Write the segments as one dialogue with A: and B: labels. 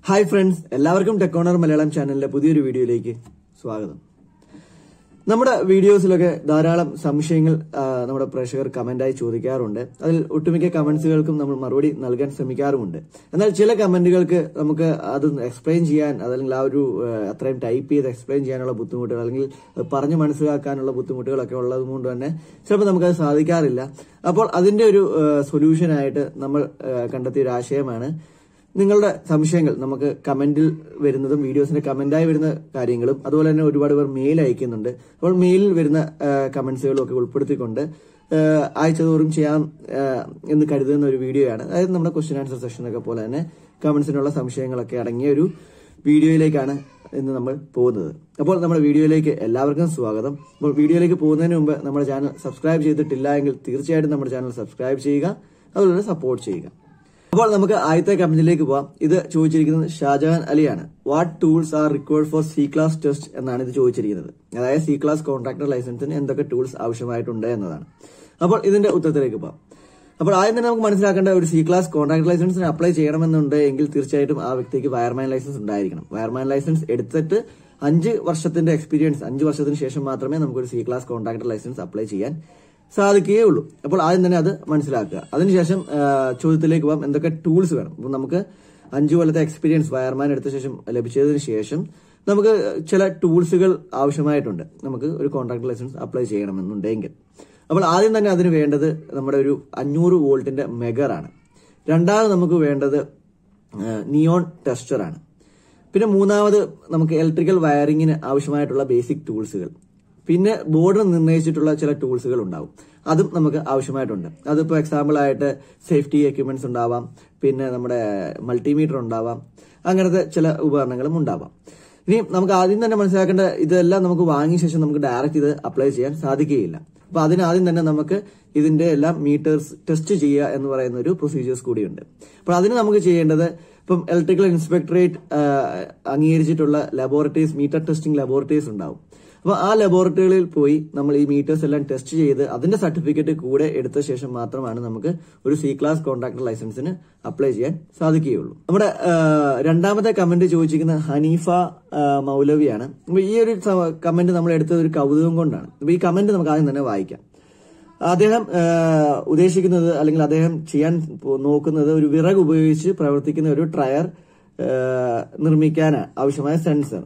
A: hi friends എല്ലാവർക്കും ടെക്കോണർ മലയാളം ചാനലിലെ പുതിയൊരു വീഡിയോയിലേക്ക് സ്വാഗതം നമ്മുടെ വീഡിയോസിലൊക്കെ ധാരാളം സംശയങ്ങൾ ആ, നമ്മുടെ പ്രേക്ഷകർ കമന്റായി ചോദിക്കാറുണ്ട് അതിൽ ഒട്ടുമിക്ക കമന്റ്സുകൾക്കും നമ്മൾ മറുപടി നൽകാൻ ശ്രമിക്കാറുമുണ്ട് എന്നാൽ ചില കമന്റുകൾക്ക് നമുക്ക് അത് എക്സ്പ്ലെയിൻ ചെയ്യാൻ അതല്ലെങ്കിൽ ആ ഒരു ആ, അത്രയും ടൈപ്പ് ചെയ്ത് എക്സ്പ്ലെയിൻ ചെയ്യാനുള്ള ബുദ്ധിമുട്ടുകൾ അല്ലെങ്കിൽ അത് പറഞ്ഞു മനസ്സിലാക്കാനുള്ള ബുദ്ധിമുട്ടുകളൊക്കെ ഉള്ളത് കൊണ്ട് തന്നെ ചിലപ്പോൾ നമുക്കത് സാധിക്കാറില്ല അപ്പോൾ അതിന്റെ ഒരു സൊല്യൂഷനായിട്ട് നമ്മൾ ആ, കണ്ടെത്തിയ ഒരു ആശയമാണ് നിങ്ങളുടെ സംശയങ്ങൾ നമുക്ക് കമന്റിൽ വരുന്നതും വീഡിയോസിന്റെ കമന്റായി വരുന്ന കാര്യങ്ങളും അതുപോലെ തന്നെ ഒരുപാട് പേർ മെയിൽ അയക്കുന്നുണ്ട് അപ്പോൾ മെയിലിൽ വരുന്ന കമന്റ്സുകളും ഒക്കെ ഉൾപ്പെടുത്തിക്കൊണ്ട് ആ, ആഴ്ച തോറും ചെയ്യാം ആ, എന്ന് കരുതുന്ന ഒരു വീഡിയോയാണ് അതായത് നമ്മുടെ ക്വസ്റ്റ്യൻ ആൻസർ സെഷനൊക്കെ പോലെ തന്നെ കമന്റ്സിനുള്ള സംശയങ്ങളൊക്കെ അടങ്ങിയ ഒരു വീഡിയോയിലേക്കാണ് ഇന്ന് നമ്മൾ പോകുന്നത് അപ്പോൾ നമ്മുടെ വീഡിയോയിലേക്ക് എല്ലാവർക്കും സ്വാഗതം അപ്പോൾ വീഡിയോയിലേക്ക് പോകുന്നതിന് മുമ്പ് നമ്മുടെ ചാനൽ സബ്സ്ക്രൈബ് ചെയ്തിട്ടില്ല എങ്കിൽ തീർച്ചയായിട്ടും നമ്മുടെ ചാനൽ സബ്സ്ക്രൈബ് ചെയ്യുക അതുപോലെ സപ്പോർട്ട് ചെയ്യുക അപ്പോൾ നമുക്ക് ആദ്യത്തെ കമന്റിലേക്ക് പോവാം ഇത് ചോദിച്ചിരിക്കുന്നത് ഷാജഹാൻ അലിയാണ് what tools are required for C class test എന്നാണ് ഇത് ചോദിച്ചിരിക്കുന്നത് അതായത് സി ക്ലാസ് കോൺട്രാക്ടർ ലൈസൻസിന് എന്തൊക്കെ ടൂൾസ് ആവശ്യമായിട്ടുണ്ട് എന്നതാണ് അപ്പോൾ ഇതിന്റെ ഉത്തരത്തിലേക്ക് പോവാം അപ്പോൾ ആദ്യം തന്നെ നമുക്ക് മനസ്സിലാക്കേണ്ട ഒരു സി ക്ലാസ് കോൺട്രാക്ട് ലൈസൻസിന് അപ്ലൈ ചെയ്യണമെന്നുണ്ട് എങ്കിൽ തീർച്ചയായിട്ടും ആ വ്യക്തിക്ക് വയർമാൻ ലൈസൻസ് ഉണ്ടായിരിക്കണം വയർമാൻ ലൈസൻസ് എടുത്തിട്ട് അഞ്ച് വർഷത്തിന്റെ എക്സ്പീരിയൻസ് അഞ്ച് വർഷത്തിന് ശേഷം മാത്രമേ നമുക്കൊരു C class contractor licence apply ചെയ്യാൻ സാധിക്കുകയുള്ളൂ അപ്പോൾ ആദ്യം തന്നെ അത് മനസ്സിലാക്കുക അതിനുശേഷം ആ, ചോദ്യത്തിലേക്ക് പോകാം എന്തൊക്കെ ടൂൾസ് വേണം അപ്പോൾ നമുക്ക് അഞ്ചു കൊല്ലത്തെ എക്സ്പീരിയൻസ് വയർമാൻ എടുത്ത ശേഷം ലഭിച്ചതിന് ശേഷം നമുക്ക് ചില ടൂൾസുകൾ ആവശ്യമായിട്ടുണ്ട് നമുക്ക് ഒരു കോൺട്രാക്ട് ലൈസൻസ് അപ്ലൈ ചെയ്യണമെന്നുണ്ടെങ്കിൽ അപ്പോൾ ആദ്യം തന്നെ അതിന് വേണ്ടത് നമ്മുടെ ഒരു അഞ്ഞൂറ് വോൾട്ടിന്റെ മെഗറാണ് രണ്ടാമത് നമുക്ക് വേണ്ടത് നിയോൺ ടെസ്റ്ററാണ് പിന്നെ മൂന്നാമത് നമുക്ക് ഇലക്ട്രിക്കൽ വയറിങ്ങിന് ആവശ്യമായിട്ടുള്ള ബേസിക് ടൂൾസുകൾ പിന്നെ ബോർഡ് നിർണ്ണയിച്ചിട്ടുള്ള ചില ടൂൾസുകൾ ഉണ്ടാവും അതും നമുക്ക് ആവശ്യമായിട്ടുണ്ട് അതിപ്പോൾ എക്സാമ്പിൾ ആയിട്ട് സേഫ്റ്റി എക്യുപ്മെന്റ്സ് ഉണ്ടാവാം പിന്നെ നമ്മുടെ മൾട്ടിമീറ്റർ ഉണ്ടാവാം അങ്ങനത്തെ ചില ഉപകരണങ്ങളും ഉണ്ടാവാം ഇനി നമുക്ക് ആദ്യം തന്നെ മനസ്സിലാക്കേണ്ട ഇതെല്ലാം നമുക്ക് വാങ്ങിയ ശേഷം നമുക്ക് ഡയറക്റ്റ് ഇത് അപ്ലൈ ചെയ്യാൻ സാധിക്കുകയില്ല അപ്പൊ അതിന് ആദ്യം തന്നെ നമുക്ക് ഇതിന്റെ എല്ലാം മീറ്റേഴ്സ് ടെസ്റ്റ് ചെയ്യുക എന്ന് പറയുന്ന ഒരു പ്രൊസീജിയേഴ്സ് കൂടിയുണ്ട് അപ്പോൾ അതിന് നമുക്ക് ചെയ്യേണ്ടത് ഇപ്പം ഇലക്ട്രിക്കൽ ഇൻസ്പെക്ടറേറ്റ് അംഗീകരിച്ചിട്ടുള്ള ലബോറട്ടറീസ് മീറ്റർ ടെസ്റ്റിംഗ് ലബോറട്ടറീസ് ഉണ്ടാവും അപ്പൊ ആ ലബോറട്ടറികളിൽ പോയി നമ്മൾ ഈ മീറ്റേഴ്സ് എല്ലാം ടെസ്റ്റ് ചെയ്ത് അതിന്റെ സർട്ടിഫിക്കറ്റ് കൂടെ എടുത്ത ശേഷം മാത്രമാണ് നമുക്ക് ഒരു സി ക്ലാസ് കോൺട്രാക്ടർ ലൈസൻസിന് അപ്ലൈ ചെയ്യാൻ സാധിക്കുകയുള്ളൂ നമ്മുടെ ആ, രണ്ടാമത്തെ കമന്റ് ചോദിച്ചിരിക്കുന്ന ഹനീഫ ആ, മൗലവിയാണ് അപ്പൊ ഈ ഒരു കമന്റ് നമ്മൾ എടുത്തത് ഒരു കൗതുകം കൊണ്ടാണ് അപ്പൊ ഈ കമന്റ് നമുക്ക് ആദ്യം തന്നെ വായിക്കാം അദ്ദേഹം ആ, ഉദ്ദേശിക്കുന്നത് അല്ലെങ്കിൽ അദ്ദേഹം ചെയ്യാൻ പോ- നോക്കുന്നത് ഒരു വിറക് ഉപയോഗിച്ച് പ്രവർത്തിക്കുന്ന ഒരു ട്രയർ ആ, നിർമ്മിക്കാൻ ആവശ്യമായ സെൻസർ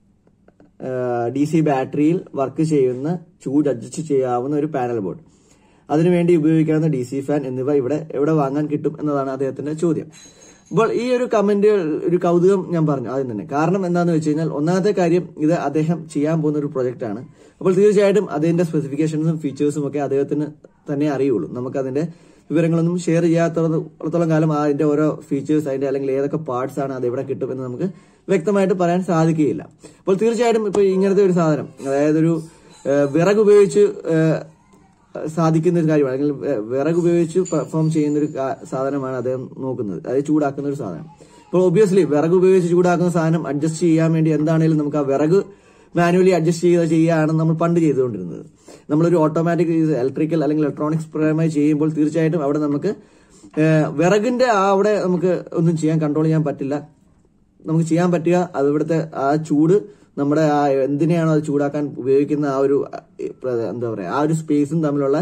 A: ഡി സി ബാറ്ററിയിൽ വർക്ക് ചെയ്യുന്ന ചൂട് അഡ്ജസ്റ്റ് ചെയ്യാവുന്ന ഒരു പാനൽ ബോർഡ് അതിനുവേണ്ടി ഉപയോഗിക്കാവുന്ന ഡി സി ഫാൻ എന്നിവ ഇവിടെ എവിടെ വാങ്ങാൻ കിട്ടും എന്നതാണ് അദ്ദേഹത്തിന്റെ ചോദ്യം അപ്പോൾ ഈ ഒരു കമന്റ് ഒരു കൗതുകം ഞാൻ പറഞ്ഞു ആദ്യം തന്നെ കാരണം എന്താണെന്ന് വെച്ച് കഴിഞ്ഞാൽ ഒന്നാമത്തെ കാര്യം ഇത് അദ്ദേഹം ചെയ്യാൻ പോകുന്ന ഒരു പ്രൊജക്റ്റ് ആണ് അപ്പോൾ തീർച്ചയായിട്ടും അതിന്റെ സ്പെസിഫിക്കേഷൻസും ഫീച്ചേഴ്സും ഒക്കെ അദ്ദേഹത്തിന് തന്നെ അറിയുള്ളൂ നമുക്ക് അതിന്റെ വിവരങ്ങളൊന്നും ഷെയർ ചെയ്യാത്തടത്തോളം കാലം അതിന്റെ ഓരോ ഫീച്ചേഴ്സ് അതിന്റെ അല്ലെങ്കിൽ ഏതൊക്കെ പാർട്സ് ആണ് അത് എവിടെ കിട്ടും എന്ന് നമുക്ക് വ്യക്തമായിട്ട് പറയാൻ സാധിക്കുകയില്ല അപ്പോൾ തീർച്ചയായിട്ടും ഇപ്പൊ ഇങ്ങനത്തെ ഒരു സാധനം അതായത് ഒരു ഏഹ്, വിറക് ഉപയോഗിച്ച് ഏഹ്, സാധിക്കുന്ന ഒരു കാര്യമാണ് അല്ലെങ്കിൽ വെ- വിറക് ഉപയോഗിച്ച് പെർഫോം ചെയ്യുന്ന ഒരു കാ- സാധനമാണ് അദ്ദേഹം നോക്കുന്നത് അതായത് ചൂടാക്കുന്ന ഒരു സാധനം ഇപ്പോൾ ഒബിയസ്ലി വിറക് ഉപയോഗിച്ച് ചൂടാക്കുന്ന സാധനം അഡ്ജസ്റ്റ് ചെയ്യാൻ വേണ്ടി എന്താണെങ്കിലും നമുക്ക് ആ വിറക് മാനുവലി അഡ്ജസ്റ്റ് ചെയ്ത് ചെയ്യുകയാണ് നമ്മൾ പണ്ട് ചെയ്തുകൊണ്ടിരുന്നത് നമ്മളൊരു ഓട്ടോമാറ്റിക് ഇലക്ട്രിക്കൽ അല്ലെങ്കിൽ ഇലക്ട്രോണിക്സ് പ്രകാരമായി ചെയ്യുമ്പോൾ തീർച്ചയായിട്ടും അവിടെ നമുക്ക് ഏഹ്, വിറകിന്റെ ആ അവിടെ നമുക്ക് ഒന്നും ചെയ്യാൻ കൺട്രോൾ ചെയ്യാൻ പറ്റില്ല നമുക്ക് ചെയ്യാൻ പറ്റുക അത് ഇവിടുത്തെ ആ ചൂട് നമ്മുടെ ആ എന്തിനെയാണോ അത് ചൂടാക്കാൻ ഉപയോഗിക്കുന്ന ആ ഒരു അഹ്, പ്ര- എന്താ പറയാ ആ ഒരു സ്പേസും തമ്മിലുള്ള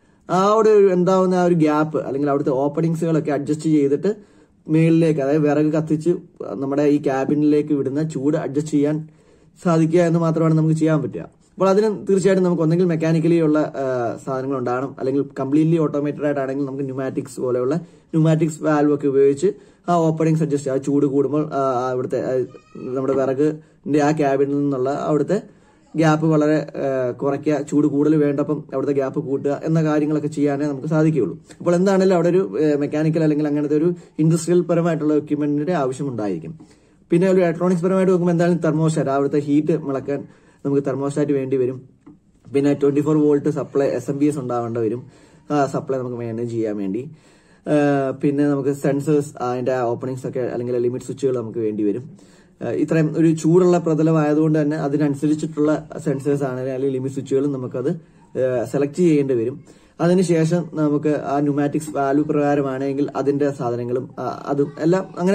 A: ആ ഒരു എന്താവുന്ന ആ ഒരു ഗ്യാപ്പ് അല്ലെങ്കിൽ അവിടുത്തെ ഓപ്പണിങ്സുകളൊക്കെ അഡ്ജസ്റ്റ് ചെയ്തിട്ട് മേളിലേക്ക് അതായത് വിറക് കത്തിച്ച് നമ്മുടെ ഈ ക്യാബിനിലേക്ക് വിടുന്ന ചൂട് അഡ്ജസ്റ്റ് ചെയ്യാൻ സാധിക്കുക എന്ന് മാത്രമാണ് നമുക്ക് ചെയ്യാൻ പറ്റുക അപ്പോൾ അതിന് തീർച്ചയായിട്ടും നമുക്ക് ഒന്നെങ്കിൽ മെക്കാനിക്കലി ഉള്ള ആ, സാധനങ്ങൾ ഉണ്ടാകണം അല്ലെങ്കിൽ കംപ്ലീറ്റ്ലി ഓട്ടോമേറ്റഡ് ആയിട്ടാണെങ്കിൽ നമുക്ക് ന്യൂമാറ്റിക്സ് പോലെയുള്ള ന്യൂമാറ്റിക്സ് വാൽവ് ഒക്കെ ഉപയോഗിച്ച് ആ ഓപ്പണിംഗ് അഡ്ജസ്റ്റ് ആ ചൂട് കൂടുമ്പോൾ ആ, ആ ഇവിടുത്തെ ആ, നമ്മുടെ വിറകിന്റെ ആ ക്യാബിനിൽ നിന്നുള്ള അവിടുത്തെ ഗ്യാപ്പ് വളരെ ആ, കുറയ്ക്കുക ചൂട് കൂടുതൽ വേണ്ടപ്പം അവിടുത്തെ ഗ്യാപ്പ് കൂട്ടുക എന്ന കാര്യങ്ങളൊക്കെ ചെയ്യാനേ നമുക്ക് സാധിക്കുകയുള്ളൂ അപ്പോൾ എന്താണെങ്കിലും അവിടെ ഒരു മെക്കാനിക്കൽ അല്ലെങ്കിൽ അങ്ങനത്തെ ഒരു ഇൻഡസ്ട്രിയൽ പരമായിട്ടുള്ള എക്യുപ്മെന്റിന്റെ ആവശ്യം ഉണ്ടായിരിക്കും പിന്നെ ഒരു ഇലക്ട്രോണിക്സ് പരമായിട്ട് നോക്കുമ്പോൾ എന്തായാലും തെർമോസ്റ്റാറ്റ് അവിടുത്തെ ഹീറ്റ് മിളക്കാൻ നമുക്ക് തെർമോസ്റ്റാറ്റ് വേണ്ടി വരും പിന്നെ twenty four volt supply S M B S ഉണ്ടാവേണ്ട വരും ആ സപ്ലൈ നമുക്ക് മാനേജ് ചെയ്യാൻ വേണ്ടി ആ, പിന്നെ നമുക്ക് സെൻസേഴ്സ് അതിന്റെ ഓപ്പണിങ്സ് ഒക്കെ അല്ലെങ്കിൽ ലിമിറ്റ് സ്വിച്ചുകൾ നമുക്ക് വേണ്ടി വരും ആ, ഇത്രയും ഒരു ചൂടുള്ള പ്രതലമായതുകൊണ്ട് തന്നെ അതിനനുസരിച്ചിട്ടുള്ള സെൻസേഴ്സ് ആണെങ്കിലും അല്ലെങ്കിൽ ലിമിറ്റ് സ്വിച്ചുകളും നമുക്കത് സെലക്ട് ചെയ്യേണ്ടി വരും അതിനുശേഷം നമുക്ക് ആ ന്യൂമാറ്റിക്സ് വാല്യൂ പ്രകാരമാണെങ്കിൽ അതിന്റെ സാധനങ്ങളും ആ, അതും എല്ലാം അങ്ങനെ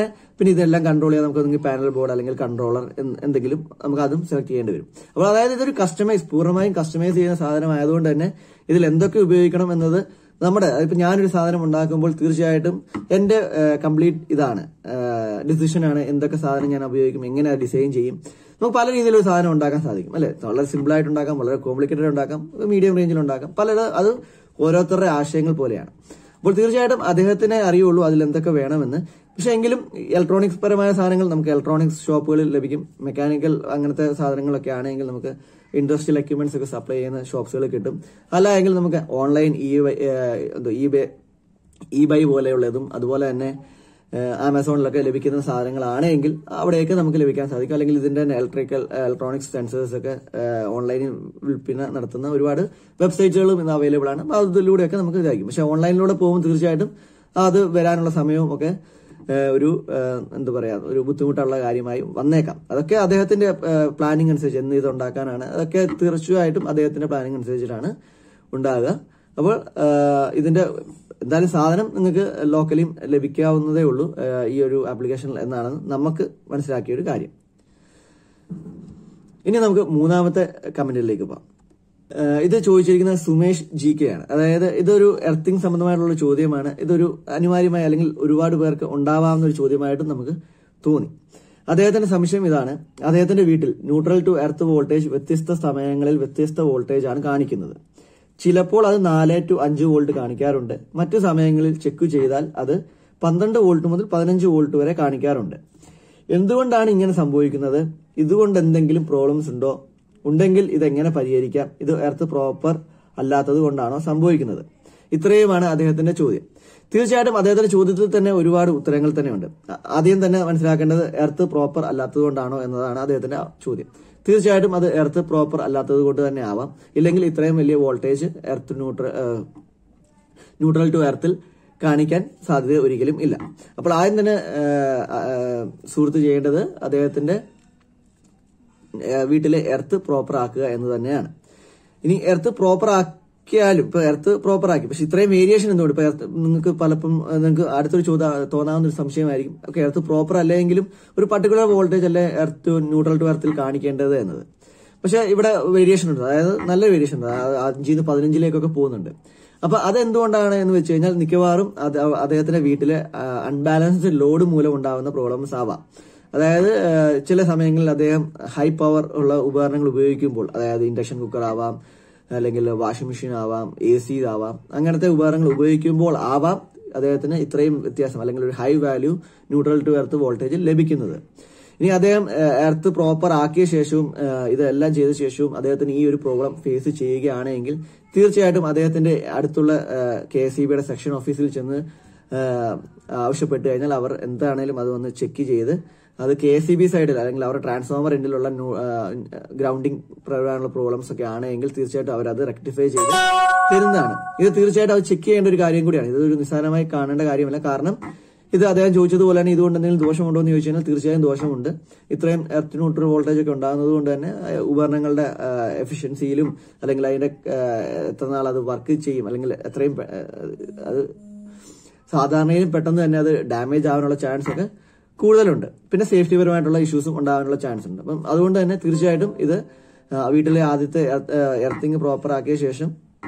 A: പിന്നെ ഇതെല്ലാം കൺട്രോൾ ചെയ്യാൻ നമുക്ക് ഒന്നെങ്കിൽ പാനൽ ബോർഡ് അല്ലെങ്കിൽ കൺട്രോളർ എന്തെങ്കിലും നമുക്ക് അതും സെലക്ട് ചെയ്യേണ്ടി വരും അപ്പോൾ അതായത് ഇതൊരു കസ്റ്റമൈസ് പൂർണ്ണമായും കസ്റ്റമൈസ് ചെയ്യുന്ന സാധനമായതുകൊണ്ട് തന്നെ ഇതിൽ എന്തൊക്കെ ഉപയോഗിക്കണം എന്നത് നമ്മുടെ ഇപ്പൊ ഞാനൊരു സാധനം ഉണ്ടാക്കുമ്പോൾ തീർച്ചയായിട്ടും എന്റെ കംപ്ലീറ്റ് ഇതാണ് ഡിസിഷനാണ് എന്തൊക്കെ സാധനം ഞാൻ ഉപയോഗിക്കും എങ്ങനെ ഡിസൈൻ ചെയ്യും നമുക്ക് പല രീതിയിലൊരു സാധനം ഉണ്ടാക്കാൻ സാധിക്കും അല്ലെ വളരെ സിമ്പിൾ ആയിട്ട് ഉണ്ടാക്കാം വളരെ കോംപ്ലിക്കേറ്റഡ് ഉണ്ടാക്കാം മീഡിയം റേഞ്ചിൽ ഉണ്ടാക്കാം പല അത് ഓരോരുത്തരുടെ ആശയങ്ങൾ പോലെയാണ് അപ്പോൾ തീർച്ചയായിട്ടും അദ്ദേഹത്തിനെ അറിയുള്ളൂ അതിൽ എന്തൊക്കെ വേണമെന്ന് പക്ഷെ എങ്കിലും ഇലക്ട്രോണിക്സ് പരമായ സാധനങ്ങൾ നമുക്ക് ഇലക്ട്രോണിക്സ് ഷോപ്പുകളിൽ ലഭിക്കും മെക്കാനിക്കൽ അങ്ങനത്തെ സാധനങ്ങളൊക്കെ ആണെങ്കിൽ നമുക്ക് ഇൻഡസ്ട്രിയൽ എക്യുപ്മെന്റ്സ് ഒക്കെ സപ്ലൈ ചെയ്യുന്ന ഷോപ്സുകൾ കിട്ടും അല്ല എങ്കിൽ നമുക്ക് ഓൺലൈൻ ഇ എന്തോ ഇ ബേ ഇ ബൈ പോലെയുള്ളതും അതുപോലെ തന്നെ ഏഹ്, ആമസോണിലൊക്കെ ലഭിക്കുന്ന സാധനങ്ങളാണെങ്കിൽ അവിടെയൊക്കെ നമുക്ക് ലഭിക്കാൻ സാധിക്കും അല്ലെങ്കിൽ ഇതിന്റെ ഇലക്ട്രിക്കൽ ഇലക്ട്രോണിക്സ് സെൻസേഴ്സ് ഒക്കെ ഏഹ്, ഓൺലൈനിൽ വിൽപ്പന നടത്തുന്ന ഒരുപാട് വെബ്സൈറ്റുകളും ഇന്ന് അവൈലബിൾ ആണ് അപ്പോൾ അതിലൂടെയൊക്കെ നമുക്ക് ഇതായിരിക്കും പക്ഷെ ഓൺലൈനിലൂടെ പോകുമ്പോൾ തീർച്ചയായിട്ടും അത് വരാനുള്ള സമയവും ഒക്കെ ഏഹ്, ഒരു ഏഹ്, എന്താ പറയാ ഒരു ബുദ്ധിമുട്ടുള്ള കാര്യമായി വന്നേക്കാം അതൊക്കെ അദ്ദേഹത്തിന്റെ പ്ലാനിങ് അനുസരിച്ച് എന്ന് ഇത് ഉണ്ടാക്കാനാണ് അതൊക്കെ തീർച്ചയായിട്ടും അദ്ദേഹത്തിന്റെ പ്ലാനിങ് അനുസരിച്ചിട്ടാണ് ഉണ്ടാകുക അപ്പോൾ ഏഹ്, ഇതിന്റെ എന്തായാലും സാധനം നിങ്ങൾക്ക് ലോക്കലിയും ലഭിക്കാവുന്നതേ ഉള്ളൂ ഏഹ്, ഈ ഒരു ആപ്ലിക്കേഷനിൽ എന്നാണ് നമുക്ക് മനസ്സിലാക്കിയ ഒരു കാര്യം ഇനി നമുക്ക് മൂന്നാമത്തെ കമന്റിലേക്ക് പോകാം ഏഹ് ഇത് ചോദിച്ചിരിക്കുന്നത് സുമേഷ് ജി കെ ആണ് അതായത് ഇതൊരു എർത്തിങ് സംബന്ധമായിട്ടുള്ള ചോദ്യമാണ് ഇതൊരു അനിവാര്യമായ അല്ലെങ്കിൽ ഒരുപാട് പേർക്ക് ഉണ്ടാവാവുന്ന ഒരു ചോദ്യമായിട്ടും നമുക്ക് തോന്നി അദ്ദേഹത്തിന്റെ സംശയം ഇതാണ് അദ്ദേഹത്തിന്റെ വീട്ടിൽ ന്യൂട്രൽ ടു എർത്ത് വോൾട്ടേജ് വ്യത്യസ്ത സമയങ്ങളിൽ വ്യത്യസ്ത വോൾട്ടേജ് ആണ് കാണിക്കുന്നത് ചിലപ്പോൾ അത് നാല് ടു അഞ്ച് വോൾട്ട് കാണിക്കാറുണ്ട് മറ്റു സമയങ്ങളിൽ ചെക്ക് ചെയ്താൽ അത് പന്ത്രണ്ട് വോൾട്ട് മുതൽ പതിനഞ്ച് വോൾട്ട് വരെ കാണിക്കാറുണ്ട് എന്തുകൊണ്ടാണ് ഇങ്ങനെ സംഭവിക്കുന്നത് ഇതുകൊണ്ട് എന്തെങ്കിലും പ്രോബ്ലംസ് ഉണ്ടോ ഉണ്ടെങ്കിൽ ഇതെങ്ങനെ പരിഹരിക്കാം ഇത് എർത്ത് പ്രോപ്പർ അല്ലാത്തത് കൊണ്ടാണോ സംഭവിക്കുന്നത് ഇത്രയുമാണ് അദ്ദേഹത്തിന്റെ ചോദ്യം തീർച്ചയായിട്ടും അദ്ദേഹത്തിന്റെ ചോദ്യത്തിൽ തന്നെ ഒരുപാട് ഉത്തരങ്ങൾ തന്നെയുണ്ട് ആ- ആദ്യം തന്നെ മനസ്സിലാക്കേണ്ടത് എർത്ത് പ്രോപ്പർ അല്ലാത്തത് കൊണ്ടാണോ എന്നതാണ് അദ്ദേഹത്തിന്റെ ചോദ്യം തീർച്ചയായിട്ടും അത് എർത്ത് പ്രോപ്പർ അല്ലാത്തത് കൊണ്ട് തന്നെ ആവാം ഇല്ലെങ്കിൽ ഇത്രയും വലിയ voltage earth neutral neutral to എർത്തിൽ കാണിക്കാൻ സാധ്യത ഒരിക്കലും ഇല്ല അപ്പോൾ ആദ്യം തന്നെ ആ, ആ, സുഹൃത്ത് ചെയ്യേണ്ടത് അദ്ദേഹത്തിന്റെ ഏഹ് വീട്ടിലെ എർത്ത് പ്രോപ്പർ ആക്കുക എന്ന് തന്നെയാണ് ഇനി എർത്ത് പ്രോപ്പർ ആക്കിയാലും ഇപ്പൊ എർത്ത് പ്രോപ്പർ ആക്കി പക്ഷെ ഇത്രയും വേരിയേഷൻ എന്തുകൊണ്ട് ഇപ്പൊ എർത്ത് നിങ്ങൾക്ക് പലപ്പം ഏഹ് നിങ്ങൾക്ക് അടുത്തൊരു ചോദ്യം തോന്നാവുന്ന ഒരു സംശയമായിരിക്കും ഓക്കെ എർത്ത് പ്രോപ്പർ അല്ലെങ്കിലും ഒരു പർട്ടിക്കുലർ വോൾട്ടേജ് അല്ലെ എർത്ത് ന്യൂട്രൽ ടു എർത്തിൽ കാണിക്കേണ്ടത് എന്നത് പക്ഷെ ഇവിടെ വേരിയേഷൻ ഉണ്ട് അതായത് നല്ല വേരിയേഷൻ ഉണ്ട് അതായത് അഞ്ചിൽ നിന്ന് പതിനഞ്ചിലേക്കൊക്കെ പോകുന്നുണ്ട് അപ്പൊ അതെന്തുകൊണ്ടാണ് എന്ന് വെച്ച് കഴിഞ്ഞാൽ മിക്കവാറും അത് അദ്ദേഹത്തിന്റെ വീട്ടിലെ അൺബാലൻസ്ഡ് ലോഡ് മൂലം ഉണ്ടാകുന്ന പ്രോബ്ലംസ് ആവാം അതായത് ഏഹ്, ചില സമയങ്ങളിൽ അദ്ദേഹം ഹൈ പവർ ഉള്ള ഉപകരണങ്ങൾ ഉപയോഗിക്കുമ്പോൾ അതായത് ഇൻഡക്ഷൻ കുക്കർ ആവാം അല്ലെങ്കിൽ വാഷിംഗ് മെഷീൻ ആവാം എ സി ആവാം അങ്ങനത്തെ ഉപകരണങ്ങൾ ഉപയോഗിക്കുമ്പോൾ ആവാം അദ്ദേഹത്തിന് ഇത്രയും വ്യത്യാസം അല്ലെങ്കിൽ ഒരു high value neutral to earth voltage ലഭിക്കുന്നത് ഇനി അദ്ദേഹം എർത്ത് പ്രോപ്പർ ആക്കിയ ശേഷവും ഏഹ്, ഇതെല്ലാം ചെയ്ത ശേഷവും അദ്ദേഹത്തിന് ഈ ഒരു പ്രോബ്ലം ഫേസ് ചെയ്യുകയാണെങ്കിൽ തീർച്ചയായിട്ടും അദ്ദേഹത്തിന്റെ അടുത്തുള്ള കെ എസ് ഇ ബിയുടെ സെക്ഷൻ ഓഫീസിൽ ചെന്ന് ഏഹ്, ആവശ്യപ്പെട്ട് കഴിഞ്ഞാൽ അവർ എന്താണേലും അത് വന്ന് ചെക്ക് ചെയ്ത് അത് കെ എസ് സി ബി സൈഡിൽ അല്ലെങ്കിൽ അവരുടെ ട്രാൻസ്ഫോമർ എൻഡിലുള്ള ഗ്രൗണ്ടിങ് പ്രകാരമുള്ള പ്രോബ്ലംസ് ഒക്കെ ആണെങ്കിൽ തീർച്ചയായിട്ടും അവർ അത് റെക്ടിഫൈ ചെയ്ത് തരുന്നതാണ് ഇത് തീർച്ചയായിട്ടും അത് ചെക്ക് ചെയ്യേണ്ട ഒരു കാര്യം കൂടിയാണ് ഇതൊരു നിസ്സാരമായി കാണേണ്ട കാര്യമല്ല കാരണം ഇത് അദ്ദേഹം ചോദിച്ചതുപോലെ തന്നെ ഇതുകൊണ്ട് എന്തെങ്കിലും ദോഷമുണ്ടോ എന്ന് ചോദിച്ചു കഴിഞ്ഞാൽ തീർച്ചയായും ദോഷമുണ്ട് ഇത്രയും എർത്ത് ന്യൂട്രൽ വോൾട്ടേജ് ഒക്കെ ഉണ്ടാകുന്നത് കൊണ്ട് തന്നെ ആ, ഉപകരണങ്ങളുടെ എഫിഷ്യൻസിയിലും അല്ലെങ്കിൽ അതിന്റെ ആ, എത്ര നാൾ അത് വർക്ക് ചെയ്യും അല്ലെങ്കിൽ എത്രയും പെ- ആ, അത് സാധാരണയിലും പെട്ടെന്ന് തന്നെ അത് ഡാമേജ് ആവാനുള്ള ചാൻസ് ഒക്കെ കൂടുതലുണ്ട് പിന്നെ സേഫ്റ്റി പരമായിട്ടുള്ള ഇഷ്യൂസും ഉണ്ടാകാനുള്ള ചാൻസ് ഉണ്ട് അപ്പം അതുകൊണ്ട് തന്നെ തീർച്ചയായിട്ടും ഇത് ആ, വീട്ടിലെ ആദ്യത്തെ എർത്തിങ് പ്രോപ്പർ ആക്കിയ ശേഷം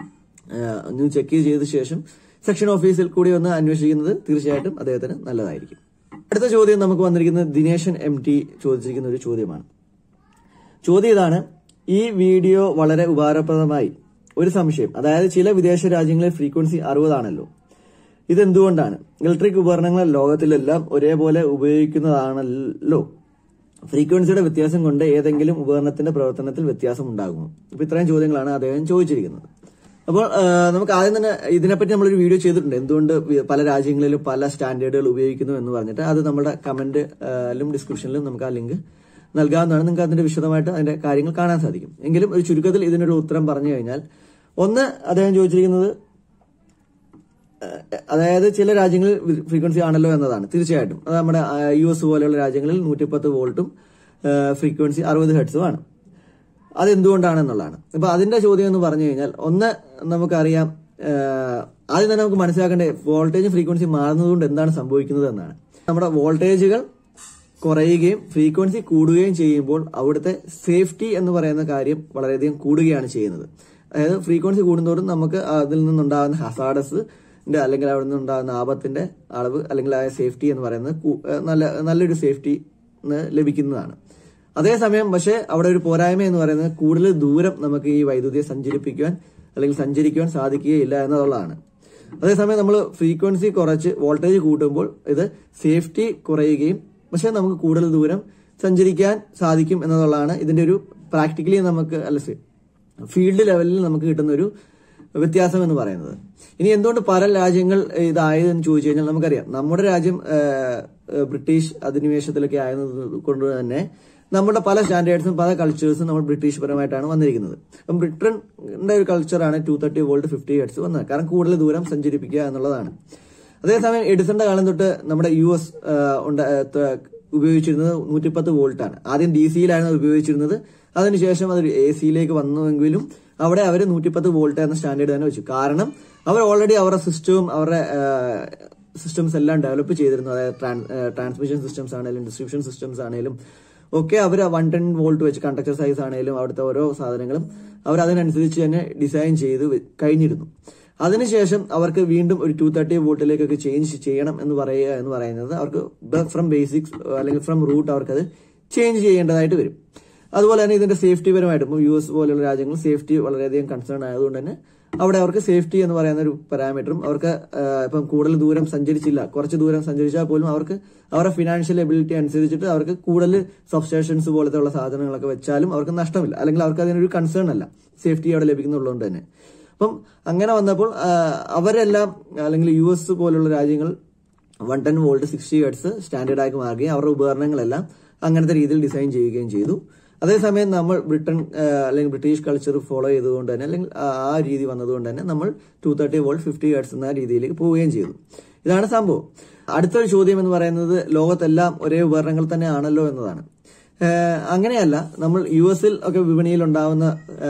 A: ആ, ഒന്ന് ചെക്ക് ചെയ്ത ശേഷം സെക്ഷൻ ഓഫീസിൽ കൂടി ഒന്ന് അന്വേഷിക്കുന്നത് തീർച്ചയായിട്ടും അദ്ദേഹത്തിന് നല്ലതായിരിക്കും അടുത്ത ചോദ്യം നമുക്ക് വന്നിരിക്കുന്നത് ദിനേശൻ എം ടി ചോദിച്ചിരിക്കുന്ന ഒരു ചോദ്യമാണ് ചോദ്യം ഇതാണ് ഈ വീഡിയോ വളരെ ഉപകാരപ്രദമായി ഒരു സംശയം അതായത് ചില വിദേശ രാജ്യങ്ങളിൽ ഫ്രീക്വൻസി അറുപതാണല്ലോ ഇതെന്തുകൊണ്ടാണ് ഇലക്ട്രിക് ഉപകരണങ്ങൾ ലോകത്തിലെല്ലാം ഒരേപോലെ ഉപയോഗിക്കുന്നതാണല്ലോ ഫ്രീക്വൻസിയുടെ വ്യത്യാസം കൊണ്ട് ഏതെങ്കിലും ഉപകരണത്തിന്റെ പ്രവർത്തനത്തിൽ വ്യത്യാസം ഉണ്ടാകുമോ അപ്പൊ ഇത്രയും ചോദ്യങ്ങളാണ് അദ്ദേഹം ചോദിച്ചിരിക്കുന്നത് അപ്പോൾ ആ, നമുക്ക് ആദ്യം തന്നെ ഇതിനെപ്പറ്റി നമ്മളൊരു വീഡിയോ ചെയ്തിട്ടുണ്ട് എന്തുകൊണ്ട് വി- പല രാജ്യങ്ങളിലും പല സ്റ്റാൻഡേർഡുകൾ ഉപയോഗിക്കുന്നു എന്ന് പറഞ്ഞിട്ട് അത് നമ്മുടെ കമന്റിലും ഡിസ്ക്രിപ്ഷനിലും നമുക്ക് ആ ലിങ്ക് നൽകാവുന്നതാണ് നിങ്ങൾക്ക് അതിന്റെ വിശദമായിട്ട് അതിന്റെ കാര്യങ്ങൾ കാണാൻ സാധിക്കും എങ്കിലും ഒരു ചുരുക്കത്തിൽ ഇതിനൊരു ഉത്തരം പറഞ്ഞു കഴിഞ്ഞാൽ ഒന്ന് അദ്ദേഹം ചോദിച്ചിരിക്കുന്നത് ഏഹ് അതായത് ചില രാജ്യങ്ങളിൽ ഫ്രീക്വൻസി ആണല്ലോ എന്നതാണ് തീർച്ചയായിട്ടും അത് നമ്മുടെ യു എസ് പോലെയുള്ള രാജ്യങ്ങളിൽ നൂറ്റിപ്പത്ത് വോൾട്ടും ഫ്രീക്വൻസി അറുപത് ഹെഡ്സും ആണ് അതെന്തുകൊണ്ടാണെന്നുള്ളതാണ് അപ്പൊ അതിന്റെ ചോദ്യം എന്ന് പറഞ്ഞു കഴിഞ്ഞാൽ ഒന്ന് നമുക്കറിയാം ഏഹ് ആദ്യം തന്നെ നമുക്ക് മനസ്സിലാക്കേണ്ടത് വോൾട്ടേജും ഫ്രീക്വൻസി മാറുന്നതുകൊണ്ട് എന്താണ് സംഭവിക്കുന്നത് എന്നാണ് നമ്മുടെ വോൾട്ടേജുകൾ കുറയുകയും ഫ്രീക്വൻസി കൂടുകയും ചെയ്യുമ്പോൾ അവിടുത്തെ സേഫ്റ്റി എന്ന് പറയുന്ന കാര്യം വളരെയധികം കൂടുകയാണ് ചെയ്യുന്നത് അതായത് ഫ്രീക്വൻസി കൂടുന്തോറും നമുക്ക് അതിൽ നിന്നുണ്ടാകുന്ന ഹസാഡസ് അല്ലെങ്കിൽ അവിടെ നിന്നുണ്ടാകുന്ന ആപത്തിന്റെ അളവ് അല്ലെങ്കിൽ ആ സേഫ്റ്റി എന്ന് പറയുന്നത് കൂ- ഏഹ് നല്ല നല്ലൊരു സേഫ്റ്റി ലഭിക്കുന്നതാണ് അതേസമയം പക്ഷേ അവിടെ ഒരു പോരായ്മ എന്ന് പറയുന്നത് കൂടുതൽ ദൂരം നമുക്ക് ഈ വൈദ്യുതിയെ സഞ്ചരിപ്പിക്കുവാൻ അല്ലെങ്കിൽ സഞ്ചരിക്കുവാൻ സാധിക്കുകയില്ല എന്നുള്ളതാണ് അതേസമയം നമ്മൾ ഫ്രീക്വൻസി കുറച്ച് വോൾട്ടേജ് കൂട്ടുമ്പോൾ ഇത് സേഫ്റ്റി കുറയുകയും പക്ഷെ നമുക്ക് കൂടുതൽ ദൂരം സഞ്ചരിക്കാൻ സാധിക്കും എന്നതുള്ളതാണ് ഇതിന്റെ ഒരു പ്രാക്ടിക്കലി നമുക്ക് അല്ല ഫീൽഡ് ലെവലിൽ നമുക്ക് കിട്ടുന്ന ഒരു വ്യത്യാസം എന്ന് പറയുന്നത് ഇനി എന്തുകൊണ്ട് പല രാജ്യങ്ങൾ ഇതായതെന്ന് ചോദിച്ചു കഴിഞ്ഞാൽ നമുക്കറിയാം നമ്മുടെ രാജ്യം ആ, ആ, ബ്രിട്ടീഷ് അധിനിവേശത്തിലൊക്കെ ആയത് കൊണ്ട് തന്നെ നമ്മുടെ പല സ്റ്റാൻഡേർഡ്സും പല കൾച്ചേഴ്സും നമ്മൾ ബ്രിട്ടീഷ് പരമായിട്ടാണ് വന്നിരിക്കുന്നത് അപ്പം ബ്രിട്ടന്റെ ഒരു കൾച്ചറാണ് two thirty volt fifty hertz വന്നത് കാരണം കൂടുതൽ ദൂരം സഞ്ചരിപ്പിക്കുക എന്നുള്ളതാണ് അതേസമയം എഡിസന്റെ കാലം തൊട്ട് നമ്മുടെ യു എസ് ഉപയോഗിച്ചിരുന്നത് നൂറ്റിപ്പത്ത് വോൾട്ടാണ് ആദ്യം ഡി സിയിലായിരുന്നു അത് ഉപയോഗിച്ചിരുന്നത് അതിനുശേഷം അത് എ സിയിലേക്ക് വന്നുവെങ്കിലും അവിടെ അവർ നൂറ്റിപ്പത്ത് വോൾട്ട് എന്ന സ്റ്റാൻഡേർഡ് തന്നെ വെച്ചു കാരണം അവർ ഓൾറെഡി അവരുടെ സിസ്റ്റവും അവരുടെ സിസ്റ്റംസ് എല്ലാം ഡെവലപ്പ് ചെയ്തിരുന്നു അതായത് ട്രാൻസ്മിഷൻ സിസ്റ്റംസ് ആണെങ്കിലും ഡിസ്ട്രിബ്യൂഷൻ സിസ്റ്റംസ് ആണെങ്കിലും ഒക്കെ അവർ വൺ ടെൻ വോൾട്ട് വെച്ച് കണ്ടക്ടർ സൈസ് ആണെങ്കിലും അവിടുത്തെ ഓരോ സാധനങ്ങളും അവർ അതിനനുസരിച്ച് തന്നെ ഡിസൈൻ ചെയ്ത് വെ- കഴിഞ്ഞിരുന്നു അതിനുശേഷം അവർക്ക് വീണ്ടും ഒരു ടു തേർട്ടി വോൾട്ടിലേക്കൊക്കെ ചേഞ്ച് ചെയ്യണം എന്ന് പറയുക എന്ന് പറയുന്നത് അവർക്ക് ഫ്രം ബേസിക്സ് അല്ലെങ്കിൽ ഫ്രം റൂട്ട് അവർക്കത് ചേഞ്ച് ചെയ്യേണ്ടതായിട്ട് വരും അതുപോലെ തന്നെ ഇതിന്റെ സേഫ്റ്റി പരമായിട്ട് ഇപ്പം യു എസ് പോലെയുള്ള രാജ്യങ്ങൾ സേഫ്റ്റി വളരെയധികം കൺസേൺ ആയതുകൊണ്ട് തന്നെ അവിടെ അവർക്ക് സേഫ്റ്റി എന്ന് പറയുന്ന ഒരു പാരാമീറ്ററും അവർക്ക് ആ, ഇപ്പം കൂടുതൽ ദൂരം സഞ്ചരിച്ചില്ല കുറച്ച് ദൂരം സഞ്ചരിച്ചാൽ പോലും അവർക്ക് അവരുടെ ഫിനാൻഷ്യൽ എബിലിറ്റി അനുസരിച്ചിട്ട് അവർക്ക് കൂടുതൽ സബ്സ്റ്റേഷൻസ് പോലത്തെ ഉള്ള സാധനങ്ങളൊക്കെ വെച്ചാലും അവർക്ക് നഷ്ടമില്ല അല്ലെങ്കിൽ അവർക്ക് അതിനൊരു കൺസേൺ അല്ല സേഫ്റ്റി അവിടെ ലഭിക്കുന്നുള്ളതുകൊണ്ട് തന്നെ അപ്പം അങ്ങനെ വന്നപ്പോൾ ആ, അവരെല്ലാം അല്ലെങ്കിൽ യു എസ് പോലുള്ള രാജ്യങ്ങൾ one ten volt sixty hertz standard ആക്കി മാറുകയും അവരുടെ ഉപകരണങ്ങളെല്ലാം അങ്ങനത്തെ രീതിയിൽ ഡിസൈൻ ചെയ്യുകയും ചെയ്തു അതേസമയം നമ്മൾ ബ്രിട്ടൻ ആ, അല്ലെങ്കിൽ ബ്രിട്ടീഷ് കൾച്ചർ ഫോളോ ചെയ്തുകൊണ്ട് തന്നെ അല്ലെങ്കിൽ ആ ആ രീതി വന്നതുകൊണ്ട് തന്നെ നമ്മൾ two thirty volt fifty hertz എന്ന രീതിയിലേക്ക് പോവുകയും ചെയ്തു ഇതാണ് സംഭവം അടുത്തൊരു ചോദ്യം എന്ന് പറയുന്നത് ലോകത്തെല്ലാം ഒരേ ഉപകരണങ്ങൾ തന്നെ ആണല്ലോ എന്നതാണ് ഏഹ് അങ്ങനെയല്ല നമ്മൾ യു എസിൽ ഒക്കെ വിപണിയിൽ ഉണ്ടാവുന്ന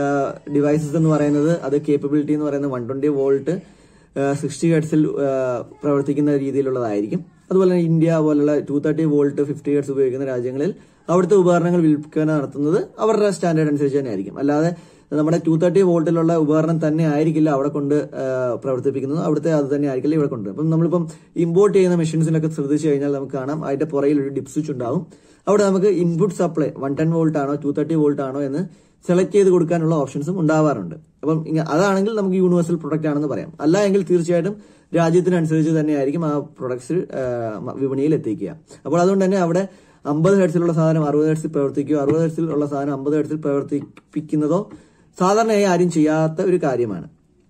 A: ഡിവൈസസ് എന്ന് പറയുന്നത് അത് കേപ്പബിലിറ്റി എന്ന് പറയുന്നത് വൺ ട്വന്റി വോൾട്ട് സിക്സ്റ്റി ഹെഡ്സിൽ പ്രവർത്തിക്കുന്ന രീതിയിലുള്ളതായിരിക്കും അതുപോലെ തന്നെ ഇന്ത്യ പോലുള്ള two thirty volt fifty hertz ഉപയോഗിക്കുന്ന രാജ്യങ്ങളിൽ അവിടുത്തെ ഉപകരണങ്ങൾ വിൽപ്പന നടത്തുന്നത് അവരുടെ സ്റ്റാൻഡേർഡ് അനുസരിച്ച് തന്നെ ആയിരിക്കും അല്ലാതെ നമ്മുടെ ടു തേർട്ടി വോൾട്ടിലുള്ള ഉപകരണം തന്നെ ആയിരിക്കില്ല അവിടെ കൊണ്ട് ആ, പ്രവർത്തിപ്പിക്കുന്നത് അവിടുത്തെ അത് തന്നെ ആയിരിക്കില്ല ഇവിടെ കൊണ്ട് അപ്പം നമ്മളിപ്പം ഇമ്പോർട്ട് ചെയ്യുന്ന മെഷീൻസിലൊക്കെ ശ്രദ്ധിച്ചു കഴിഞ്ഞാൽ നമുക്ക് കാണാം അതിന്റെ പുറയിൽ ഒരു ഡിപ് സ്വിച്ച് ഉണ്ടാവും അവിടെ നമുക്ക് input supply one ten volt ആണോ ടു തേർട്ടി വോൾട്ട് ആണോ എന്ന് സെലക്ട് ചെയ്ത് കൊടുക്കാനുള്ള ഓപ്ഷൻസും ഉണ്ടാവാറുണ്ട് അപ്പം ഇങ്ങ- അതാണെങ്കിൽ നമുക്ക് യൂണിവേഴ്സൽ പ്രൊഡക്റ്റ് ആണെന്ന് പറയാം അല്ല എങ്കിൽ തീർച്ചയായിട്ടും രാജ്യത്തിനനുസരിച്ച് തന്നെയായിരിക്കും ആ പ്രൊഡക്ട്സ് വിപണിയിൽ എത്തിക്കുക അപ്പോൾ അതുകൊണ്ട് തന്നെ അവിടെ അമ്പത് ഹെഡ്സിലുള്ള സാധനം അറുപത് ഹെഡ്സിൽ പ്രവർത്തിക്കുകയോ അറുപത് ഹെഡ്സിൽ ഉള്ള സാധനം അമ്പത് ഹെഡ്സിൽ പ്രവർത്തിപ്പിക്കുന്നതോ സാധാരണയായി ആരും ചെയ്യാത്ത ഒരു കാര്യമാണ്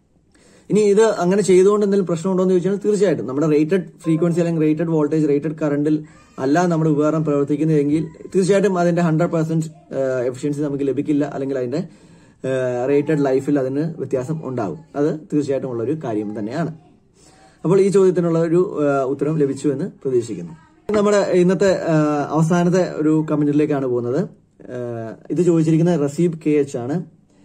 A: ഇനി ഇത് അങ്ങനെ ചെയ്തുകൊണ്ട് എന്തെങ്കിലും പ്രശ്നമുണ്ടോ എന്ന് ചോദിച്ചാൽ തീർച്ചയായിട്ടും നമ്മുടെ റേറ്റഡ് ഫ്രീക്വൻസി അല്ലെങ്കിൽ റേറ്റഡ് വോൾട്ടേജ് റേറ്റഡ് കറണ്ടിൽ അല്ല നമ്മുടെ ഉപകരണം പ്രവർത്തിക്കുന്നതെങ്കിൽ തീർച്ചയായിട്ടും അതിന്റെ ഹൺഡ്രഡ് പെർസെന്റ് എഫിഷ്യൻസി നമുക്ക് ലഭിക്കില്ല അല്ലെങ്കിൽ അതിന്റെ റേറ്റഡ് ലൈഫിൽ അതിന് വ്യത്യാസം ഉണ്ടാകും അത് തീർച്ചയായിട്ടും ഉള്ള ഒരു കാര്യം തന്നെയാണ് അപ്പോൾ ഈ ചോദ്യത്തിനുള്ള ഒരു ആ, ഉത്തരം ലഭിച്ചു എന്ന് പ്രതീക്ഷിക്കുന്നു നമ്മുടെ ഇന്നത്തെ ആ, അവസാനത്തെ ഒരു കമന്റിലേക്കാണ് പോകുന്നത് ആ, ഇത് ചോദിച്ചിരിക്കുന്നത് റസീബ് കെ എച്ച് ആണ്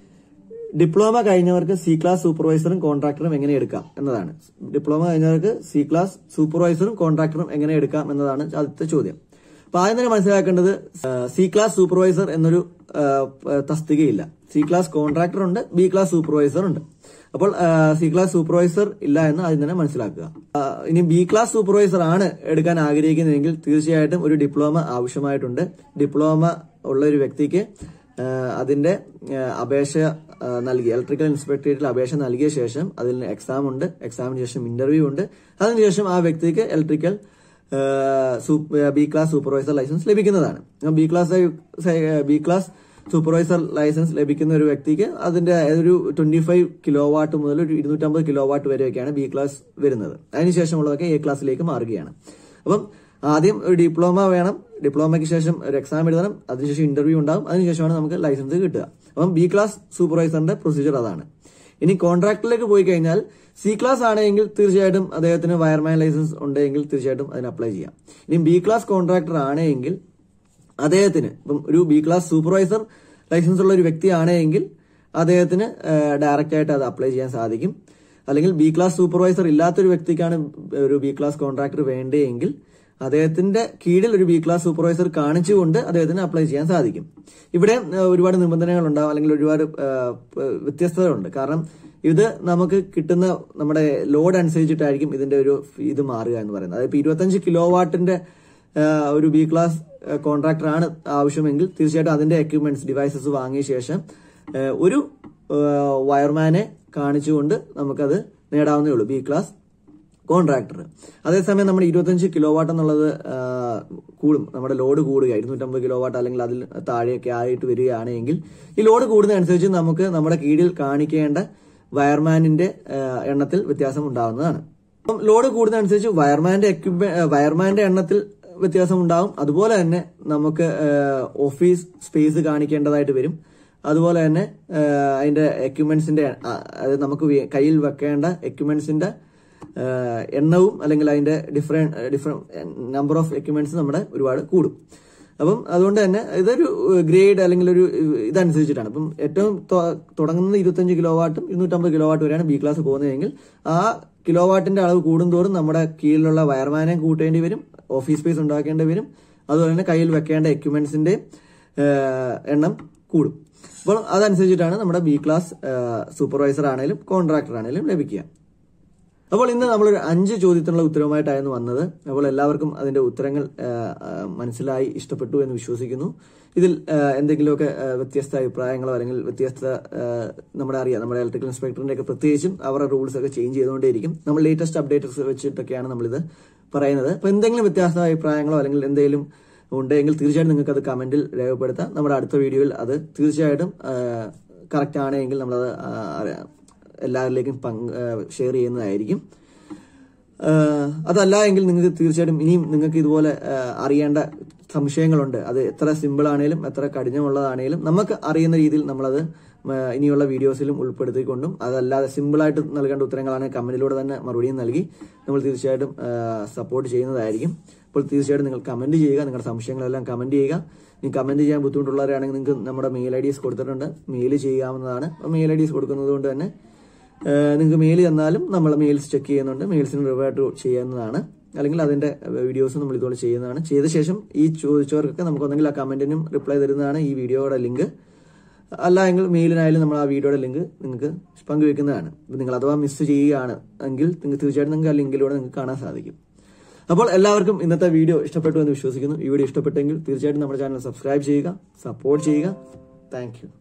A: ഡിപ്ലോമ കഴിഞ്ഞവർക്ക് സി ക്ലാസ് സൂപ്പർവൈസറും കോൺട്രാക്ടറും എങ്ങനെ എടുക്കാം എന്നതാണ് ഡിപ്ലോമ കഴിഞ്ഞവർക്ക് സി ക്ലാസ് സൂപ്പർവൈസറും കോൺട്രാക്ടറും എങ്ങനെ എടുക്കാം എന്നതാണ് ആദ്യത്തെ ചോദ്യം അപ്പൊ ആദ്യം തന്നെ മനസ്സിലാക്കേണ്ടത് സി ക്ലാസ് സൂപ്പർവൈസർ എന്നൊരു ആ, തസ്തികയില്ല സി ക്ലാസ് കോൺട്രാക്ടർ ഉണ്ട് ബി ക്ലാസ് സൂപ്പർവൈസർ ഉണ്ട് അപ്പോൾ സി ക്ലാസ് സൂപ്പർവൈസർ ഇല്ല എന്ന് ആദ്യം തന്നെ മനസ്സിലാക്കുക ആ, ഇനി ബി ക്ലാസ് സൂപ്പർവൈസർ ആണ് എടുക്കാൻ ആഗ്രഹിക്കുന്നതെങ്കിൽ തീർച്ചയായിട്ടും ഒരു ഡിപ്ലോമ ആവശ്യമായിട്ടുണ്ട് ഡിപ്ലോമ ഉള്ള ഒരു വ്യക്തിക്ക് ആ, അതിന്റെ ആ, അപേക്ഷ ആ, നൽകി ഇലക്ട്രിക്കൽ ഇൻസ്പെക്ടറേറ്റിൽ അപേക്ഷ നൽകിയ ശേഷം അതിൽ എക്സാം ഉണ്ട് എക്സാമിന് ശേഷം ഇന്റർവ്യൂ ഉണ്ട് അതിനുശേഷം ആ വ്യക്തിക്ക് electrical B class supervisor license ലഭിക്കുന്നതാണ് B class B class supervisor license ലഭിക്കുന്ന ഒരു വ്യക്തിക്ക് അതിന്റെ ഒരു ട്വന്റി ഫൈവ് കിലോ വാട്ട് മുതൽ ഒരു ഇരുന്നൂറ്റമ്പത് കിലോ വാട്ട് വരെയൊക്കെയാണ് ബി ക്ലാസ് വരുന്നത് അതിനുശേഷമുള്ളതൊക്കെ എ ക്ലാസ്സിലേക്ക് മാറുകയാണ് അപ്പം ആദ്യം ഒരു ഡിപ്ലോമ വേണം ഡിപ്ലോമയ്ക്ക് ശേഷം ഒരു എക്സാം എഴുതണം അതിനുശേഷം ഇന്റർവ്യൂ ഉണ്ടാവും അതിനുശേഷമാണ് നമുക്ക് ലൈസൻസ് കിട്ടുക അപ്പം ബി ക്ലാസ് സൂപ്പർവൈസറിന്റെ പ്രൊസീജിയർ അതാണ് ഇനി കോൺട്രാക്ടിലേക്ക് പോയി കഴിഞ്ഞാൽ സി ക്ലാസ് ആണെങ്കിൽ തീർച്ചയായിട്ടും അദ്ദേഹത്തിന് വയർമാൻ ലൈസൻസ് ഉണ്ടെങ്കിൽ തീർച്ചയായിട്ടും അതിന് അപ്ലൈ ചെയ്യാം ഇനി ബി ക്ലാസ് കോൺട്രാക്ടർ ആണെങ്കിൽ അദ്ദേഹത്തിന് ഇപ്പം ഒരു ബി ക്ലാസ് സൂപ്പർവൈസർ ലൈസൻസ് ഉള്ള ഒരു വ്യക്തിയാണെങ്കിൽ അദ്ദേഹത്തിന് ഡയറക്റ്റ് ആയിട്ട് അത് അപ്ലൈ ചെയ്യാൻ സാധിക്കും അല്ലെങ്കിൽ ബി ക്ലാസ് സൂപ്പർവൈസർ ഇല്ലാത്തൊരു വ്യക്തിക്കാണ് ഒരു ബി ക്ലാസ് കോൺട്രാക്ടർ വേണ്ടതെങ്കിൽ അദ്ദേഹത്തിന്റെ കീഴിൽ ഒരു ബി ക്ലാസ് സൂപ്പർവൈസർ കാണിച്ചുകൊണ്ട് അദ്ദേഹത്തിന് അപ്ലൈ ചെയ്യാൻ സാധിക്കും ഇവിടെ ആ, ഒരുപാട് നിബന്ധനകൾ ഉണ്ടാവും അല്ലെങ്കിൽ ഒരുപാട് ആ, പ- വ്യത്യസ്തതകളുണ്ട് കാരണം ഇത് നമുക്ക് കിട്ടുന്ന നമ്മുടെ ലോഡ് അനുസരിച്ചിട്ടായിരിക്കും ഇതിന്റെ ഒരു ഇത് മാറുക എന്ന് പറയുന്നത് അതായത് ഇപ്പൊ ഇരുപത്തഞ്ച് കിലോ വാട്ടിന്റെ ഒരു ബി ക്ലാസ് കോൺട്രാക്ടർ ആണ് ആവശ്യമെങ്കിൽ തീർച്ചയായിട്ടും അതിന്റെ എക്യുപ്മെന്റ്സ് ഡിവൈസസ് വാങ്ങിയ ശേഷം ആ, ഒരു വയർമാനെ കാണിച്ചുകൊണ്ട് നമുക്കത് നേടാവുന്നേ ഉള്ളൂ ബി ക്ലാസ് കോൺട്രാക്ടർ അതേസമയം നമ്മുടെ ഇരുപത്തഞ്ച് കിലോ വാട്ട് എന്നുള്ളത് ആ, കൂടും നമ്മുടെ ലോഡ് കൂടുക ഇരുന്നൂറ്റമ്പത് കിലോ വാട്ട് അല്ലെങ്കിൽ അതിൽ താഴെയൊക്കെ ആയിട്ട് വരികയാണെങ്കിൽ ഈ ലോഡ് കൂടുന്നതനുസരിച്ച് നമുക്ക് നമ്മുടെ കീഴിൽ കാണിക്കേണ്ട വയർമാനിന്റെ ആ, എണ്ണത്തിൽ വ്യത്യാസം ഉണ്ടാവുന്നതാണ് അപ്പം ലോഡ് കൂടുന്നതനുസരിച്ച് വയർമാന്റെ എക്യുപ്മെ വയർമാന്റെ എണ്ണത്തിൽ വ്യത്യാസം ഉണ്ടാവും അതുപോലെ തന്നെ നമുക്ക് ആ, ഓഫീസ് സ്പേസ് കാണിക്കേണ്ടതായിട്ട് വരും അതുപോലെ തന്നെ ആ, അതിന്റെ എക്യുപ്മെന്റ്സിന്റെ ആ, അതായത് നമുക്ക് വി- കയ്യിൽ വെക്കേണ്ട എക്യുപ്മെന്റ്സിന്റെ ആഹ് എണ്ണവും അല്ലെങ്കിൽ അതിന്റെ different different number of equipments നമ്മുടെ ഒരുപാട് കൂടും അപ്പം അതുകൊണ്ട് തന്നെ ഇതൊരു ഗ്രേഡ് അല്ലെങ്കിൽ ഒരു ഇതനുസരിച്ചിട്ടാണ് അപ്പം ഏറ്റവും തൊ- തുടങ്ങുന്നത് ഇരുപത്തഞ്ച് കിലോ വാട്ടും ഇരുന്നൂറ്റമ്പത് കിലോ വാട്ട് വരെയാണ് ബി ക്ലാസ് പോകുന്നതെങ്കിൽ ആ കിലോ വാട്ടിന്റെ അളവ് കൂടുന്തോറും നമ്മുടെ കീഴിലുള്ള വയർമാനെ കൂട്ടേണ്ടി വരും ഓഫീസ് സ്പേസ് ഉണ്ടാക്കേണ്ടി വരും അതുപോലെ തന്നെ കയ്യിൽ വെക്കേണ്ട എക്യുപ്മെന്റ്സിന്റെ എണ്ണം കൂടും അപ്പോൾ അതനുസരിച്ചിട്ടാണ് നമ്മുടെ ബി ക്ലാസ് സൂപ്പർവൈസർ ആണെങ്കിലും കോൺട്രാക്ടർ ആണെങ്കിലും ലഭിക്കുക അപ്പോൾ ഇന്ന് നമ്മളൊരു അഞ്ച് ചോദ്യത്തിനുള്ള ഉത്തരവുമായിട്ടായിരുന്നു വന്നത് അപ്പോൾ എല്ലാവർക്കും അതിന്റെ ഉത്തരങ്ങൾ ആ, ആ, മനസ്സിലായി ഇഷ്ടപ്പെട്ടു എന്ന് വിശ്വസിക്കുന്നു ഇതിൽ ആ, എന്തെങ്കിലുമൊക്കെ ആ, വ്യത്യസ്ത അഭിപ്രായങ്ങളോ അല്ലെങ്കിൽ വ്യത്യസ്ത ആ, നമ്മുടെ അറിയാം നമ്മുടെ ഇലക്ട്രിക്കൽ ഇൻസ്പെക്ടറിന്റെ ഒക്കെ പ്രത്യേകിച്ചും അവരുടെ റൂൾസ് ഒക്കെ ചേഞ്ച് ചെയ്തുകൊണ്ടേയിരിക്കും നമ്മൾ ലേറ്റസ്റ്റ് അപ്ഡേറ്റ്സ് വെച്ചിട്ടൊക്കെയാണ് നമ്മളിത് പറയുന്നത് അപ്പോൾ എന്തെങ്കിലും വ്യത്യാസ അഭിപ്രായങ്ങളോ അല്ലെങ്കിൽ എന്തെങ്കിലും ഉണ്ടെങ്കിൽ തീർച്ചയായിട്ടും നിങ്ങൾക്ക് അത് കമന്റിൽ രേഖപ്പെടുത്താം നമ്മുടെ അടുത്ത വീഡിയോയിൽ അത് തീർച്ചയായിട്ടും കറക്റ്റ് ആണെങ്കിൽ നമ്മളത് ആ, അറിയാം എല്ലാവരിലേക്കും പങ്ക് ഷെയർ ചെയ്യുന്നതായിരിക്കും ആഹ് അതല്ല എങ്കിൽ നിങ്ങൾക്ക് തീർച്ചയായിട്ടും ഇനിയും നിങ്ങൾക്ക് ഇതുപോലെ ആഹ് അറിയേണ്ട സംശയങ്ങളുണ്ട് അത് എത്ര സിമ്പിൾ ആണെങ്കിലും എത്ര കഠിനമുള്ളതാണെങ്കിലും നമുക്ക് അറിയുന്ന രീതിയിൽ നമ്മളത് ആഹ് ഇനിയുള്ള വീഡിയോസിലും ഉൾപ്പെടുത്തിക്കൊണ്ടും അതല്ലാതെ സിമ്പിളായിട്ട് നൽകേണ്ട ഉത്തരങ്ങളാണ് കമന്റിലൂടെ തന്നെ മറുപടിയും നൽകി നമ്മൾ തീർച്ചയായിട്ടും സപ്പോർട്ട് ചെയ്യുന്നതായിരിക്കും അപ്പോൾ തീർച്ചയായിട്ടും നിങ്ങൾ കമന്റ് ചെയ്യുക നിങ്ങളുടെ സംശയങ്ങളെല്ലാം കമന്റ് ചെയ്യുക ഇനി കമന്റ് ചെയ്യാൻ ബുദ്ധിമുട്ടുള്ളവരാണെങ്കിൽ നിങ്ങൾക്ക് നമ്മുടെ മെയിൽ ഐ ഡീസ് കൊടുത്തിട്ടുണ്ട് മെയിൽ ചെയ്യാവുന്നതാണ് മെയിൽ ഐ ഡീസ് കൊടുക്കുന്നത് കൊണ്ട് തന്നെ നിങ്ങൾക്ക് മെയിൽ തന്നാലും നമ്മൾ മെയിൽസ് ചെക്ക് ചെയ്യുന്നുണ്ട് മെയിൽസിന് റിവേർട്ട് ചെയ്യുന്നതാണ് അല്ലെങ്കിൽ അതിന്റെ വീഡിയോസ് നമ്മൾ ഇതുപോലെ ചെയ്യുന്നതാണ് ചെയ്ത ശേഷം ഈ ചോദിച്ചവർക്കൊക്കെ നമുക്ക് ഒന്നെങ്കിൽ ആ കമന്റിനും റിപ്ലൈ തരുന്നതാണ് ഈ വീഡിയോയുടെ ലിങ്ക് അല്ല എങ്കിൽ മെയിലിനായാലും നമ്മൾ ആ വീഡിയോയുടെ ലിങ്ക് നിങ്ങൾക്ക് പങ്കുവെക്കുന്നതാണ് ഇപ്പൊ നിങ്ങൾ അഥവാ മിസ് ചെയ്യുകയാണ് എങ്കിൽ നിങ്ങൾക്ക് തീർച്ചയായിട്ടും നിങ്ങൾക്ക് ആ ലിങ്കിലൂടെ നിങ്ങൾക്ക് കാണാൻ സാധിക്കും അപ്പോൾ എല്ലാവർക്കും ഇന്നത്തെ വീഡിയോ ഇഷ്ടപ്പെട്ടു എന്ന് വിശ്വസിക്കുന്നു ഈ വീഡിയോ ഇഷ്ടപ്പെട്ടെങ്കിൽ തീർച്ചയായിട്ടും നമ്മുടെ ചാനൽ സബ്സ്ക്രൈബ് ചെയ്യുക സപ്പോർട്ട് ചെയ്യുക താങ്ക്